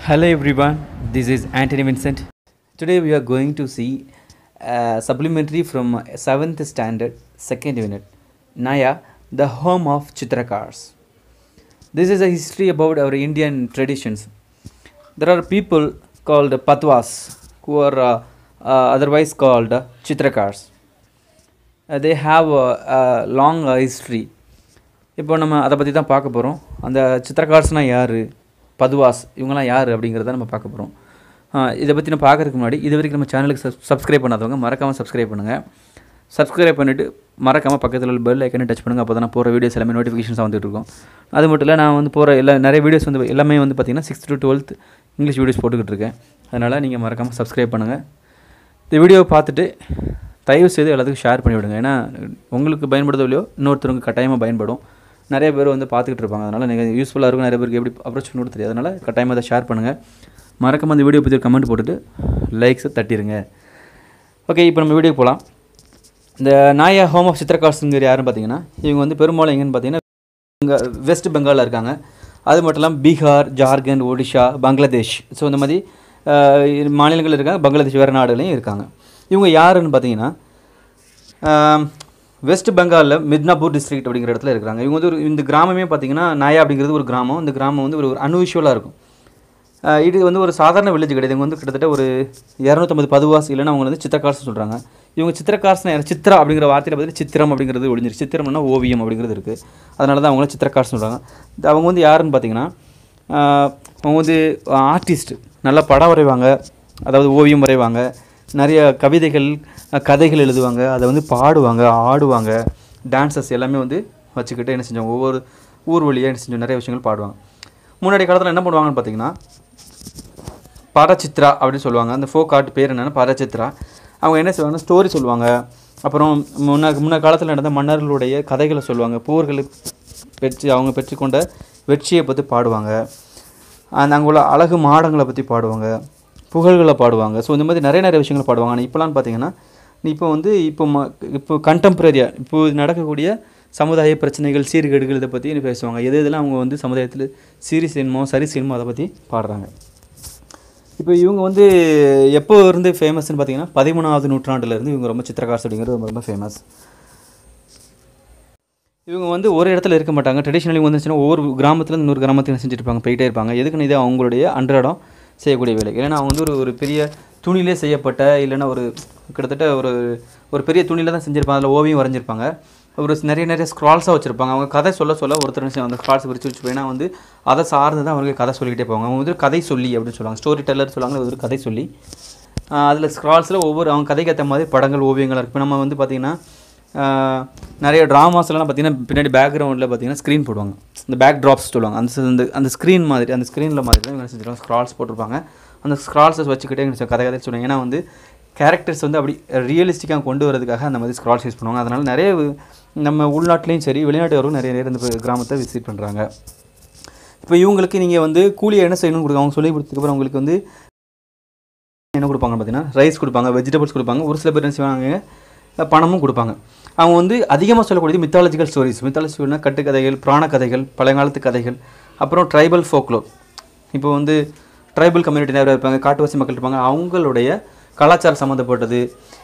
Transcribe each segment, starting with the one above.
Hello everyone, this is Anthony Vincent. Today we are going to see uh, supplementary from 7th standard, 2nd unit, Naya, the home of Chitrakars. This is a history about our Indian traditions. There are people called Patwas who are uh, uh, otherwise called Chitrakars. Uh, they have a, a long uh, history. இப்போ நம்ம அதை பற்றி தான் பார்க்க போகிறோம் அந்த சித்திரகார்ஸ்னால் யார் பதுவாஸ் இவங்கெல்லாம் யார் அப்படிங்கிறத நம்ம பார்க்க போகிறோம் இதை பற்றி நான் பார்க்கறதுக்கு முன்னாடி இது வரைக்கும் நம்ம சேனலுக்கு சப் சப்ஸ்கிரைப் பண்ணாதவங்க மறக்காமல் சப்ஸ்கிரைப் பண்ணுங்கள் சப்ஸ்கிரைப் பண்ணிவிட்டு மறக்காமல் பக்கத்தில் உள்ள பெல் ஐக்கனை டச் பண்ணுங்கள் அப்போ தான் நான் போகிற வீடியோஸ் எல்லாமே நோட்டிஃபிகேஷன்ஸ் வந்துட்டு இருக்கும் அது மட்டும் இல்லை நான் வந்து போகிற எல்லா நிறைய வீடியோஸ் வந்து எல்லாமே வந்து பார்த்திங்கன்னா sixth to twelfth English videos போட்டுக்கிட்டு இருக்கேன் அதனால் நீங்கள் மறக்காமல் சப்ஸ்கிரைப் பண்ணுங்கள் இந்த வீடியோவை பார்த்துட்டு தயவு செய்து எல்லாத்துக்கும் ஷேர் பண்ணி விடுங்க ஏன்னா உங்களுக்கு பயன்படுதோ இல்லையோ இன்னொருத்தருக்கு கட்டாயமாக பயன்படும் நிறைய பேர் வந்து பார்த்துக்கிட்டு இருப்பாங்க அதனால் நீங்கள் யூஸ்ஃபுல்லாக இருக்கும் நிறைய பேருக்கு எப்படி அப்ரோச் பண்ணி தெரியாது அதனால் கட்டாயமாக அதை ஷேர் பண்ணுங்கள் மறக்காம அந்த வீடியோ பற்றி கமெண்ட் போட்டுட்டு லைக்ஸை தட்டிடுங்க ஓகே இப்போ நம்ம வீடியோ போகலாம் இந்த நாயா ஹோம் ஆஃப் சித்திரகாசுங்கிற யாருன்னு பார்த்தீங்கன்னா இவங்க வந்து பெரும்பாலும் எங்கன்னு பார்த்தீங்கன்னா இங்கே வெஸ்ட் பெங்காலில் இருக்காங்க அது மட்டும் இல்லாமல் பீகார் ஜார்க்கண்ட் ஒடிஷா பங்களாதேஷ் ஸோ இந்த மாதிரி அஹ், மாநிலங்கள் இருக்காங்க பங்களாதேஷ் வேறு நாடுகளையும் இருக்காங்க இவங்க யாருன்னு பார்த்தீங்கன்னா ஆம், வெஸ்ட் பெங்காலில் மித்னாபூர் டிஸ்ட்ரிக்ட் அப்படிங்கிற இடத்துல இருக்கிறாங்க இவங்க வந்து ஒரு இந்த கிராமமே பார்த்தீங்கன்னா நாயா அப்படிங்கிறது ஒரு கிராமம் இந்த கிராமம் வந்து ஒரு அன்யூஷுவலாக இருக்கும் ஆஹ் இது வந்து ஒரு சாதாரண வில்லேஜ் கிடையாது இவங்க வந்து கிட்டத்தட்ட ஒரு இரநூத்தம்பது பதுவாஸ் இல்லைன்னா அவங்க வந்து சித்திரக்கார்ஸ் சொல்கிறாங்க இவங்க சித்திரக்கார்ஸ்னா யார் சித்ரா அப்படிங்கிற வார்த்தையில் பார்த்துட்டு சித்திரம் அப்படிங்கிறது ஒழிஞ்சிருக்கு சித்திரம்னா ஓவியம் அப்படிங்கிறது இருக்குது அதனால தான் அவங்கள சித்திரக்கார்ஸ் சொல்கிறாங்க இது அவங்க வந்து யாருன்னு பார்த்தீங்கன்னா ஆஹ் அவங்க வந்து ஆர்டிஸ்ட் நல்லா படம் வரைவாங்க அதாவது ஓவியம் வரைவாங்க நிறைய கவிதைகள் அஹ் கதைகள் எழுதுவாங்க அதை வந்து பாடுவாங்க ஆடுவாங்க டான்சஸ் எல்லாமே வந்து வச்சுக்கிட்டு என்ன செஞ்சோம் ஒவ்வொரு ஊர் வழியாக என்ன செஞ்சோம் நிறைய விஷயங்கள் பாடுவாங்க முன்னாடி காலத்தில் என்ன பண்ணுவாங்கன்னு பார்த்தீங்கன்னா பரச்சித்ரா அப்படின்னு சொல்லுவாங்க அந்த ஃபோக் ஆர்ட் பேர் என்னென்னா பரச்சித்ரா அவங்க என்ன செய்வாங்கன்னா ஸ்டோரி சொல்லுவாங்க அப்புறம் முன்ன முன்ன காலத்தில் நடந்த மன்னர்களுடைய கதைகளை சொல்லுவாங்க போர்களை பெற்று அவங்க பெற்றுக்கொண்ட வெற்றியை பற்றி பாடுவாங்க அந்த அங்கே உள்ள அழகு மாடங்களை பற்றி பாடுவாங்க புகழ்களை பாடுவாங்க ஸோ இந்த மாதிரி நிறைய நிறைய விஷயங்கள் பாடுவாங்க ஆனால் இப்போலாம் பார்த்தீங்கன்னா இப்போ வந்து இப்போ ம இப்போ கண்டெம்பரரியாக இப்போ நடக்கக்கூடிய சமுதாய பிரச்சனைகள் சீர்கேடுகள் இதை பற்றி பேசுவாங்க எது எதெல்லாம் அவங்க வந்து சமுதாயத்தில் சீரி செய்யணுமோ சரி செய்யணுமோ அதை பற்றி பாடுறாங்க இப்போ இவங்க வந்து எப்போ இருந்து ஃபேமஸ்னு பார்த்தீங்கன்னா பதிமூணாவது நூற்றாண்டுலேருந்து இவங்க ரொம்ப சித்திரகார்ஸ் அப்படிங்கிறது ரொம்ப ரொம்ப ஃபேமஸ் இவங்க வந்து ஒரு இடத்துல இருக்க மாட்டாங்க ட்ரெடிஷ்னலி வந்து இருந்துச்சுன்னா ஒவ்வொரு கிராமத்துல இன்னொரு கிராமத்தில் செஞ்சுட்டு இருப்பாங்க போயிட்டே இருப்பாங்க எதுக்குன்னு இது அவங்களுடைய அன்றாடம் செய்யக்கூடிய வேலை ஏன்னா அவங்க வந்து ஒரு ஒரு பெரிய துணியிலே செய்யப்பட்ட இல்லைன்னா ஒரு கிட்டத்தட்ட ஒரு ஒரு பெரிய துணியில் தான் செஞ்சுருப்பாங்க அதில் ஓவியம் வரைஞ்சிருப்பாங்க ஒரு நிறைய நிறைய ஸ்க்ரால்ஸாக வச்சுருப்பாங்க அவங்க கதை சொல்ல சொல்ல ஒருத்தர் என்ன செய்வாங்க, அந்த ஸ்க்ரால்ஸ் விரிச்சு வச்சு ஏன்னா வந்து அதை சார்ந்து தான் அவங்க கதை சொல்லிக்கிட்டே போவாங்க அவங்க வந்து ஒரு கதை சொல்லி அப்படின்னு சொல்லுவாங்க ஸ்டோரி டெல்லர் சொல்லுவாங்க அது ஒரு கதை சொல்லி அதில் ஸ்க்ரால்ஸில் ஒவ்வொரு அவங்க கதைக்கு ஏற்ற மாதிரி படங்கள் ஓவியங்கள் இருக்குது இப்போ நம்ம வந்து பார்த்திங்கன்னா ஆஹ் நிறைய ட்ராமாஸ்லாம் பார்த்தீங்கன்னா பின்னாடி பேக்ரவுண்டில் பார்த்தீங்கன்னா ஸ்க்ரீன் போடுவாங்க இந்த பேக் ட்ராப்ஸ் சொல்லுவாங்க அந்த அந்த அந்த ஸ்க்ரீன் மாதிரி அந்த ஸ்க்ரீனில் மாதிரி தான் இவங்க செஞ்சுருவாங்க ஸ்க்ரால்ஸ் போட்டிருப்பாங்க அந்த ஸ்க்ரால்ஸை வச்சுக்கிட்டே எங்களுக்கு கதை கதை சொல்லுவாங்க ஏன்னா வந்து கேரக்டர்ஸ் வந்து அப்படி ரியலிஸ்டிக்காக கொண்டு வரதுக்காக அந்த மாதிரி ஸ்க்ரால்ஸ் யூஸ் பண்ணுவாங்க அதனால் நிறைய வி- நம்ம உள்நாட்டிலையும் சரி வெளிநாட்டவரும் நிறைய நேரம் இந்த கிராமத்தை விசிட் பண்ணுறாங்க இப்போ இவங்களுக்கு நீங்கள் வந்து கூலியை என்ன செய்யணும்னு கொடுங்க அவங்க சொல்லி கொடுத்ததுக்கப்புறம் அவங்களுக்கு வந்து என்ன கொடுப்பாங்கன்னு பார்த்தீங்கன்னா ரைஸ் கொடுப்பாங்க வெஜிடபிள்ஸ் கொடுப்பாங்க ஒரு சில பேர் என்ன செய்வாங்க அஹ் பணமும் கொடுப்பாங்க அவங்க வந்து அதிகமாக சொல்லக்கூடியது மித்தாலஜிக்கல் ஸ்டோரிஸ் மித்தாலஜிக்கல்னா கட்டுக்கதைகள் புராண கதைகள் பழங்காலத்து கதைகள் அப்புறம் ட்ரைபல் ஃபோக்லோர் இப்போ வந்து ட்ரைபல் கம்யூனிட்டி நிறைய இருப்பாங்க காட்டுவாசி மக்கள் இருப்பாங்க அவங்களுடைய கலாச்சாரம் சம்மந்தப்பட்டது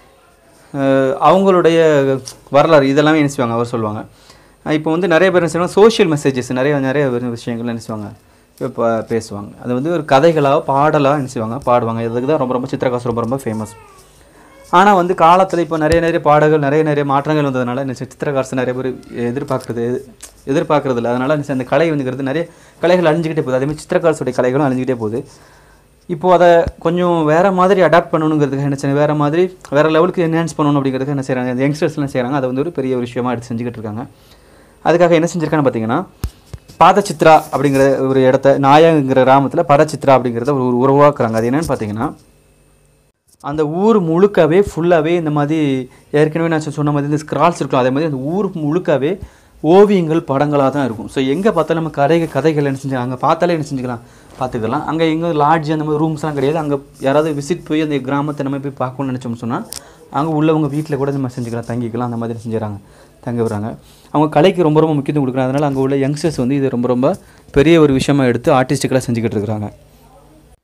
அஹ் அவங்களுடைய வரலாறு இதெல்லாமே என்ன செய்வாங்க அவர் சொல்லுவாங்க அஹ் இப்போ வந்து நிறைய பேர் என்ன செய்வாங்க சோஷியல் மெசேஜஸ் நிறைய நிறைய விஷயங்கள் என்ன செய்வாங்க இப்போ பேசுவாங்க அது வந்து ஒரு கதைகளாக பாடலாக என்ன செய்வாங்க பாடுவாங்க இதுக்கு தான் ரொம்ப ரொம்ப சித்திரகாசு ரொம்ப ரொம்ப ஃபேமஸ் ஆனால் வந்து காலத்தில் இப்போ நிறைய நிறைய பாடல்கள் நிறைய நிறைய மாற்றங்கள் வந்ததுனால இந்த சித்திரகாசு நிறைய பேர் எதிர்பார்க்குறது எதிர்பார்க்கறது இல்லை அதனால் இந்த கலை வந்துங்கிறது நிறைய கலைகள் அழிஞ்சிக்கிட்டே போகுது அதேமாதிரி சித்திரகாசுடைய கலைகளும் அழிஞ்சிக்கிட்டே போகுது இப்போது அதை கொஞ்சம் வேறு மாதிரி அடாப்ட் பண்ணணுங்கிறதுக்கு என்ன செய்யணும் வேறு மாதிரி வேறு லெவலுக்கு என்ஹான்ஸ் பண்ணணும் அப்படிங்கிறதுக்கு என்ன செய்கிறாங்க இந்த யங்ஸ்டர்ஸ்லாம் செய்கிறாங்க அதை வந்து ஒரு பெரிய ஒரு விஷயமா எடுத்து செஞ்சுக்கிட்டு இருக்காங்க அதுக்காக என்ன செஞ்சுருக்கான்னு பார்த்தீங்கன்னா பாதச்சித்ரா அப்படிங்கிற ஒரு இடத்த நாயாங்கிற கிராமத்தில் பரச்சித்ரா அப்படிங்கிறத ஒரு உருவாக்குறாங்க அது என்னன்னு பார்த்தீங்கன்னா அந்த ஊர் முழுக்கவே ஃபுல்லாகவே இந்த மாதிரி ஏற்கனவே நான் சொன்ன மாதிரி இந்த ஸ்க்ரால்ஸ் இருக்கும் அதே மாதிரி அந்த ஊர் முழுக்கவே ஓவியங்கள் படங்களாக தான் இருக்கும் ஸோ எங்கே பார்த்தாலும் நம்ம கதை கதைகள் என்ன செஞ்சு அங்கே பார்த்தாலே என்ன செஞ்சுக்கலாம் பார்த்துக்கலாம் அங்கே எங்கே லாட்ஜ் அந்த மாதிரி ரூம்ஸ்லாம் கிடையாது அங்கே யாராவது விசிட் போய் அந்த கிராமத்தை நம்ம போய் பார்க்கணும்னு நினச்சோம்னு சொன்னால் அங்கே உள்ளவங்க வீட்டில் கூட நம்ம செஞ்சுக்கலாம் தங்கிக்கலாம் அந்த மாதிரி செஞ்சுறாங்க தங்க விடுறாங்க அவங்க கலைக்கு ரொம்ப ரொம்ப முக்கியத்துவம் கொடுக்குறாங்க அதனால் அங்கே உள்ள யங்ஸ்டர்ஸ் வந்து இது ரொம்ப ரொம்ப பெரிய ஒரு விஷயமா எடுத்து ஆர்டிஸ்டிக்கலாக செஞ்சுக்கிட்டு இருக்கிறாங்க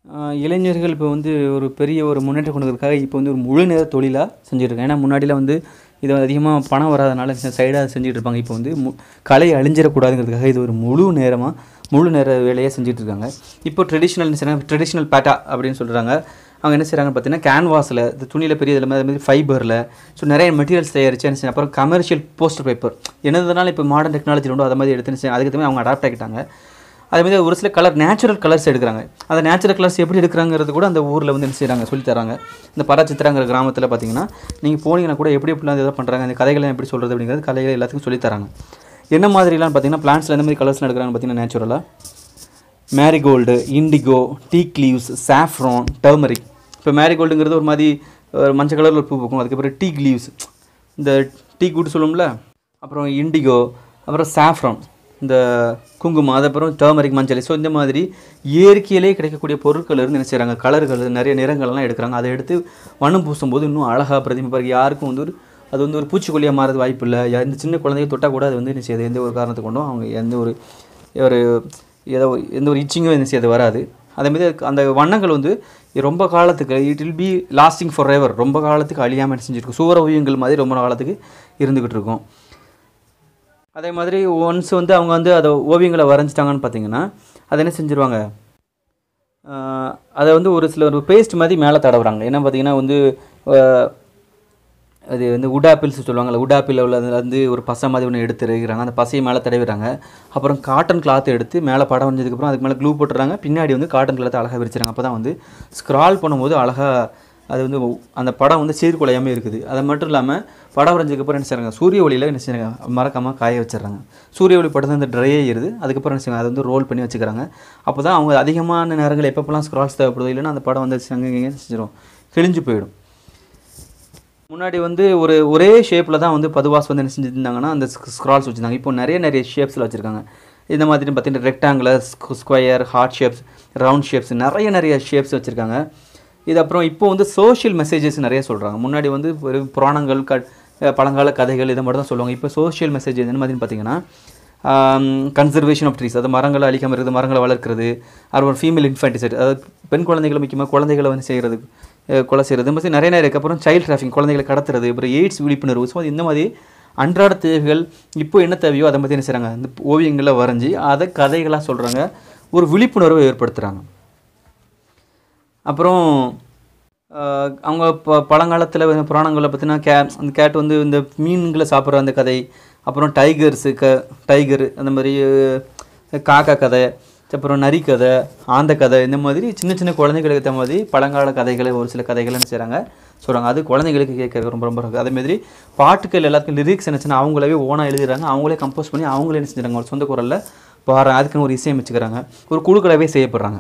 ஆஹ் இளைஞர்கள் இப்போ வந்து ஒரு பெரிய ஒரு முன்னேற்றம் கொண்டு வரதுக்காக இப்போ வந்து ஒரு முழு நேர தொழிலாக செஞ்சுட்டு இருக்காங்க ஏன்னா முன்னாடிலாம் வந்து இது அதிகமாக பணம் வராதனால சைடாக செஞ்சுட்டு இருப்பாங்க இப்போ வந்து மு கலை அழிஞ்சிடக்கூடாதுங்கிறதுக்காக இது ஒரு முழு நேரமாக முழு நேர வேலையாக செஞ்சுட்டு இருக்காங்க இப்போ ட்ரெடிஷ்னல் ட்ரெடிஷ்னல் பேட்டா அப்படின்னு சொல்கிறாங்க அவங்க என்ன செய்கிறாங்க பார்த்தீங்கன்னா கேன்வாஸில் இந்த துணியில் பெரிய இதில் மாதிரி ஃபைபரில் ஸோ நிறைய மெட்டீரியல்ஸ் தயாரிச்சு என்ன செய்யணும் அப்புறம் கமர்ஷியல் போஸ்டர் பேப்பர் என்னதுனால இப்போ மாடர்ன் டெக்னாலஜி உண்டோ அதை மாதிரி எடுத்து என்ன செய்யணும் அதுக்கு தகுந்த மாதிரி அவங்க அடாப்ட் ஆகிட்டாங்க அதே மாதிரி ஒரு சில கலர் நேச்சுரல் கலர்ஸ் எடுக்கிறாங்க அந்த நேச்சுரல் கலர்ஸ் எப்படி எடுக்கிறாங்கிறது கூட அந்த ஊரில் வந்து என்ன செய்கிறாங்க சொல்லி தராங்க இந்த பராச்சித்திராங்கிற கிராமத்தில் பார்த்தீங்கன்னா நீங்கள் போனீங்கன்னா கூட எப்படி எப்படிலாம் இதை பண்ணுறாங்க அந்த கதைகளை எப்படி சொல்கிறது அப்படிங்கிறது கதைகளை எல்லாத்துக்கும் சொல்லித் தராங்க என்ன மாதிரிலாம் பார்த்தீங்கன்னா பிளான்ஸில் எந்த மாதிரி கலர்ஸ்லாம் எடுக்கிறாங்க பார்த்தீங்கன்னா நேச்சுரலாக marigold indigo teak leaves saffron turmeric இப்போ மேரிகோல்டுங்கிறது ஒரு மாதிரி ஒரு மஞ்சள் கலரில் ஒரு பூ பூக்கும் அதுக்கப்புறம் டீக் லீவ்ஸ் இந்த டீக் வுட் சொல்லுவோம்ல அப்புறம் இண்டிகோ அப்புறம் சாஃப்ரான் இந்த குங்குமம் அதுக்கப்புறம் டர்மரிக் மஞ்சள் ஸோ இந்த மாதிரி இயற்கையிலே கிடைக்கக்கூடிய பொருட்கள் இருந்து என்ன செய்கிறாங்க கலர்கள் நிறைய நிறங்கள்லாம் எடுக்கிறாங்க அதை எடுத்து வண்ணம் பூசும்போது இன்னும் அழகாக பிரதிபிப்பாரு யாருக்கும் வந்து ஒரு அது வந்து ஒரு பூச்சிக்கொல்லியாக மாறது வாய்ப்பு இல்லை எந்த சின்ன குழந்தைய தொட்டால் கூட அது வந்து என்ன செய்யாது எந்த ஒரு காரணத்தை கொண்டும் அவங்க எந்த ஒரு ஒரு ஏதோ எந்த ஒரு இச்சிங்கும் என்ன செய்யாது வராது அதேமாதிரி அந்த வண்ணங்கள் வந்து ரொம்ப காலத்துக்கு it will be lasting forever ரொம்ப காலத்துக்கு அழியாமல் செஞ்சுருக்கும் சூர ஓவியங்கள் மாதிரி ரொம்ப காலத்துக்கு இருந்துக்கிட்டு இருக்கும் அதே மாதிரி ஒன்ஸ் வந்து அவங்க வந்து அதை ஓவியங்களை வரைஞ்சிட்டாங்கன்னு பார்த்தீங்கன்னா அதை என்ன செஞ்சுருவாங்க ஆஹ் அதை வந்து ஒரு சில ஒரு பேஸ்ட் மாதிரி மேலே தடவுறாங்க என்ன பார்த்தீங்கன்னா வந்து ஆஹ் அது வந்து உடாப்பில்ஸ் சொல்லுவாங்கல்ல உடாப்பில் உள்ள அதுல வந்து ஒரு பசை மாதிரி ஒன்று எடுத்து இருக்கிறாங்க அந்த பசையை மேலே தடவிடுறாங்க அப்புறம் காட்டன் கிளாத் எடுத்து மேலே படம் வந்ததுக்கப்புறம் அதுக்கு மேலே க்ளூ போட்டுறாங்க பின்னாடி வந்து காட்டன் கிளாத் அழகாக விரிச்சிறாங்க அப்போ தான் வந்து ஸ்க்ரால் பண்ணும்போது அழகாக அது வந்து ஒ- அந்த படம் வந்து சீர்குலையாமல் இருக்குது அது மட்டும் இல்லாமல் படம் வரைஞ்சதுக்கப்புறம் என்ன செய்றாங்க சூரிய ஒளியில் என்ன செய்றாங்க மறக்காமல் காய வச்சிடுறாங்க சூரிய ஒளி படம் அந்த ட்ரை ஆயிருது அதுக்கப்புறம் என்ன செய்வாங்க அதை வந்து ரோல் பண்ணி வச்சுக்கிறாங்க அப்போ தான் அவங்க அதிகமான நேரங்கள் எப்பப்பெல்லாம் ஸ்க்ரால்ஸ் தேவைப்படுதோ இல்லைன்னா அந்த படம் வந்து அங்கே இங்கே செஞ்சிடும் கிழிஞ்சு போயிடும் முன்னாடி வந்து ஒரு ஒரே ஷேப்பில் தான் வந்து பதுவாஸ் வந்து என்ன செஞ்சுருந்தாங்கன்னா அந்த ஸ்க்ரால்ஸ் வச்சுருந்தாங்க இப்போ நிறைய நிறைய ஷேப்ஸில் வச்சுருக்காங்க இந்த மாதிரி பார்த்தீங்கன்னா rectangular square heart shapes round shapes நிறைய நிறைய ஷேப்ஸ் வச்சுருக்காங்க இது அப்புறம் இப்போ வந்து சோஷியல் மெசேஜஸ் நிறைய சொல்கிறாங்க முன்னாடி வந்து ஒரு புராணங்கள் க பழங்கால கதைகள் இதை மட்டும் தான் சொல்லுவாங்க இப்போ சோஷியல் மெசேஜ் என்ன மாதிரின்னு பார்த்தீங்கன்னா கன்சர்வேஷன் ஆஃப் ட்ரீஸ் அது மரங்களை அழிக்காமல் இருக்குது மரங்களை வளர்க்குறது அப்புறம் ஃபீமேல் இன்ஃபென்டிசைட் அதாவது பெண் குழந்தைகளை முக்கியமாக குழந்தைகளை வந்து செய்கிறது அஹ் கொலை செய்கிறது இந்த மாதிரி நிறைய நிறைய இருக்கு அப்புறம் சைல்ட் டிராஃபிங் குழந்தைகளை கடத்துறது அப்புறம் எய்ட்ஸ் விழிப்புணர்வு ஸோ இந்த மாதிரி அன்றாட தேவைகள் இப்போ என்ன தேவையோ அதை பற்றி என்ன செய்கிறாங்க இந்த ஓவியங்களை வரைஞ்சி அதை கதைகளாக சொல்கிறாங்க ஒரு விழிப்புணர்வை ஏற்படுத்துகிறாங்க அப்புறம் ஆஹ் அவங்க ப பழங்காலத்தில் புராணங்களில் பார்த்தீங்கன்னா கே அந்த கேட் வந்து இந்த மீன்களை சாப்பிட்ற அந்த கதை அப்புறம் டைகர்ஸு க டைகர் அந்த மாதிரி அஹ் காக்கா கதை அப்புறம் நரி கதை ஆந்த கதை இந்த மாதிரி சின்ன சின்ன குழந்தைகளுக்கு ஏற்ற மாதிரி பழங்கால கதைகளை ஒரு சில கதைகள் என்ன செய்கிறாங்க சொல்கிறாங்க அது குழந்தைகளுக்கு கேட்கறது ரொம்ப ரொம்ப இருக்கு. அதே மாதிரி பாட்டுக்கள் எல்லாத்துக்கும் லிரிக்ஸ் என்ன செய்யணும் அவங்களாவே ஓனாக எழுதுறாங்க அவங்களே கம்போஸ் பண்ணி அவங்களே என்ன செஞ்சுறாங்க ஒரு சொந்த குரலில் பாரு அதுக்குன்னு ஒரு இசையமைச்சுக்கிறாங்க ஒரு குழுக்களாகவே செய்யப்படுறாங்க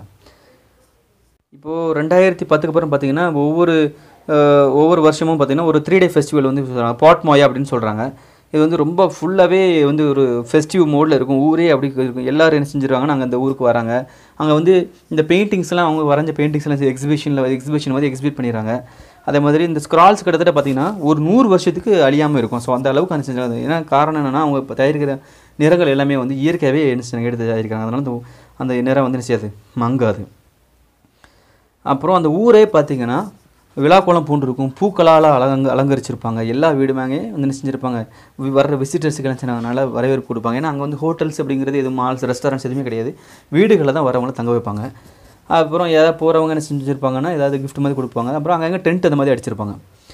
இப்போது ரெண்டாயிரத்தி பத்துக்கு அப்புறம் பார்த்தீங்கன்னா ஒவ்வொரு அஹ், ஒவ்வொரு வருஷமும் பார்த்தீங்கன்னா ஒரு த்ரீ டே ஃபெஸ்டிவல் வந்து சொல்கிறாங்க பாட் மோயா அப்படின்னு சொல்கிறாங்க இது வந்து ரொம்ப ஃபுல்லாகவே வந்து ஒரு ஃபெஸ்டிவ் மோடில் இருக்கும் ஊரே அப்படி இருக்கும் எல்லாரும் என்ன செஞ்சிருவாங்க நாங்கள் அந்த ஊருக்கு வராங்க அங்கே வந்து இந்த பெயிண்டிங்ஸ்லாம் அவங்க வரைஞ்ச பெயிண்டிங்ஸ்லாம் எக்ஸிபிஷனில் எக்ஸிபிஷன் மாதிரி எக்ஸிபிட் பண்ணிடுறாங்க அதே மாதிரி இந்த ஸ்க்ரால்ஸ் கிட்டத்தட்ட பார்த்தீங்கன்னா ஒரு நூறு வருஷத்துக்கு அழியாமல் இருக்கும் ஸோ அந்த அளவுக்கு அந்த செஞ்சாங்க ஏன்னா காரணம் என்னென்னா அவங்க இப்போ தயாரிக்கிற நிறங்கள் எல்லாமே வந்து இயற்கையாகவே என்ன செஞ்சாங்க எடுத்து தயாரிக்கிறாங்க அதனால அந்த அந்த நிறம் வந்து என்ன செய்யாது மங்காது அப்புறம் அந்த ஊரே பார்த்தீங்கன்னா விழாக்கோலம் பூண்டு இருக்கும் பூக்களால் அலங்க அலங்கரிச்சிருப்பாங்க எல்லா வீடுமாங்க வந்து என்ன செஞ்சுருப்பாங்க வி- வர்ற விசிட்டர்ஸுக்கு என்ன செய்றாங்க, நல்லா வரவேற்பு கொடுப்பாங்க ஏன்னா அங்கே வந்து ஹோட்டல்ஸ் அப்படிங்கிறது எதுவும் மால்ஸ் ரெஸ்டாரண்ட்ஸ் எதுவுமே கிடையாது வீடுகளில் தான் வரவங்கள தங்க வைப்பாங்க அப்புறம் ஏதாவது போகிறவங்க என்ன செஞ்சுருப்பாங்கன்னா ஏதாவது gift மாதிரி கொடுப்பாங்க அப்புறம் அங்கங்கே டென்ட் அந்த மாதிரி அடிச்சிருப்பாங்க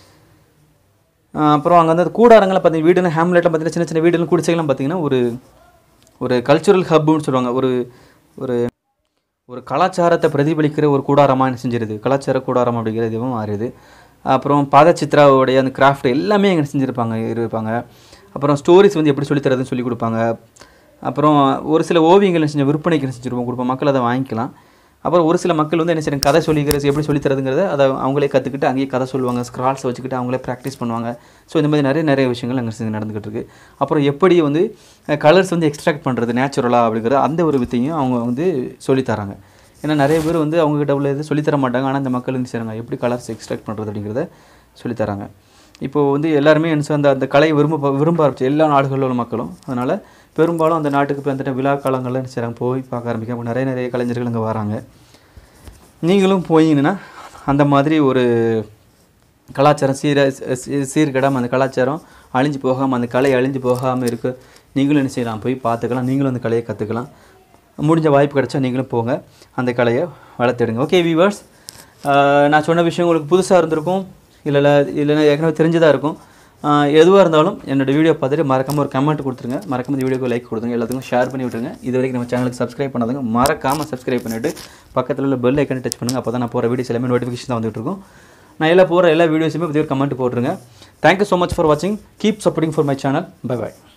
ஆஹ் அப்புறம் அங்கே வந்து அந்த கூடாரங்களை பார்த்தீங்கன்னா வீடுன்னு ஹேம்லெட்டில் பார்த்தீங்கன்னா சின்ன சின்ன வீடுன்னு குடிசைகள்லாம் பார்த்தீங்கன்னா ஒரு ஒரு கல்ச்சுரல் ஹப்னு சொல்லுவாங்க ஒரு ஒரு ஒரு கலாச்சாரத்தை பிரதிபலிக்கிற ஒரு கூடாரமாக என்ன செஞ்சிருது கலாச்சார கூடாரம் அப்படிங்கிற இதுவும் மாறிடுது அப்புறம் பாதச்சித்ராவுடைய அந்த கிராஃப்ட் எல்லாமே எங்கே செஞ்சுருப்பாங்க இருப்பாங்க அப்புறம் ஸ்டோரிஸ் வந்து எப்படி சொல்லித் தரதுன்னு சொல்லி கொடுப்பாங்க அப்புறம் ஒரு சில ஓவியங்கள் என்ன செஞ்ச விற்பனைக்கு என்ன செஞ்சுருப்போம் கொடுப்போம் மக்கள் அதை வாங்கிக்கலாம் அப்புறம் ஒரு சில மக்கள் வந்து என்ன செய்றாங்க கதை சொல்லிக்கிறது எப்படி சொல்லித் தரதுங்கிறத அதை அவங்களே கற்றுக்கிட்டு அங்கேயே கதை சொல்லுவாங்க ஸ்க்ரால்ஸ் வச்சுக்கிட்டு அவங்களே ப்ராக்டிஸ் பண்ணுவாங்க ஸோ இந்த மாதிரி நிறைய நிறைய விஷயங்கள் அங்கே செஞ்சு நடந்துக்கிட்டு இருக்கு அப்புறம் எப்படி வந்து கலர்ஸ் வந்து எக்ஸ்ட்ராக்ட் பண்ணுறது நேச்சுரலாக அப்படிங்கிற அந்த ஒரு வித்தையும் அவங்க வந்து சொல்லித் தராங்க ஏன்னா நிறைய பேர் வந்து அவங்ககிட்ட உள்ள இது சொல்லித் தர மாட்டாங்க ஆனால் இந்த மக்கள் என்ன செய்றாங்க எப்படி கலர்ஸ் எக்ஸ்ட்ராக்ட் பண்ணுறது அப்படிங்கிறத சொல்லித் தராங்க இப்போது வந்து எல்லாருமே என்ன செய்ய- அந்த அந்த கலையை விரும்ப விரும்ப ஆரம்பிச்சு எல்லா நாடுகளில் உள்ள மக்களும் அதனால் பெரும்பாலும் அந்த நாட்டுக்கு இப்போ வந்துட்டு விழா காலங்களில் என்ன செய்கிறாங்க போய் பார்க்க ஆரம்பிக்காங்க நிறைய நிறைய கலைஞர்கள் அங்கே வராங்க நீங்களும் போயிங்கன்னா அந்த மாதிரி ஒரு கலாச்சாரம் சீர சீ- சீர்கெடாமல் அந்த கலாச்சாரம் அழிஞ்சு போகாமல் அந்த கலை அழிஞ்சு போகாமல் இருக்க நீங்களும் என்ன செய்யலாம் போய் பார்த்துக்கலாம் நீங்களும் அந்த கலையை கற்றுக்கலாம் முடிஞ்ச வாய்ப்பு கிடைச்சா நீங்களும் போங்க அந்த கலையை வளர்த்துடுங்க ஓகே வியூவர்ஸ் நான் சொன்ன விஷயம் உங்களுக்கு புதுசாக இருந்திருக்கும் இல்லை இல்லைன்னா ஏற்கனவே தெரிஞ்சதாக இருக்கும் எதுவாக இருந்தாலும் என்னோட வீடியோ பார்த்துட்டு மறக்காமல் ஒரு கமெண்ட் கொடுத்துருங்க மறக்காம இந்த வீடியோக்கு லைக் கொடுத்துருங்க எல்லாத்துக்கும் ஷேர் பண்ணி விட்டுருங்க இது வரைக்கும் நம்ம சேனலுக்கு சப்ஸ்கிரைப் பண்ணாதவங்க மறக்காமல் சப்ஸ்கிரைப் பண்ணிவிட்டு பக்கத்தில் உள்ள பெல் ஐக்கனை டச் பண்ணுங்கள் அப்போ தான் நான் போகிற வீடியோஸ் எல்லாமே நோட்டிஃபிகேஷன் தான் வந்துட்டு இருக்கும் நான் எல்லா போகிற எல்லா வீடியோஸுமே பற்றி ஒரு கமெண்ட் போட்டுருங்க தேங்க்யூ ஸோ மச் ஃபார் வாட்சிங் keep supporting for my channel bye bye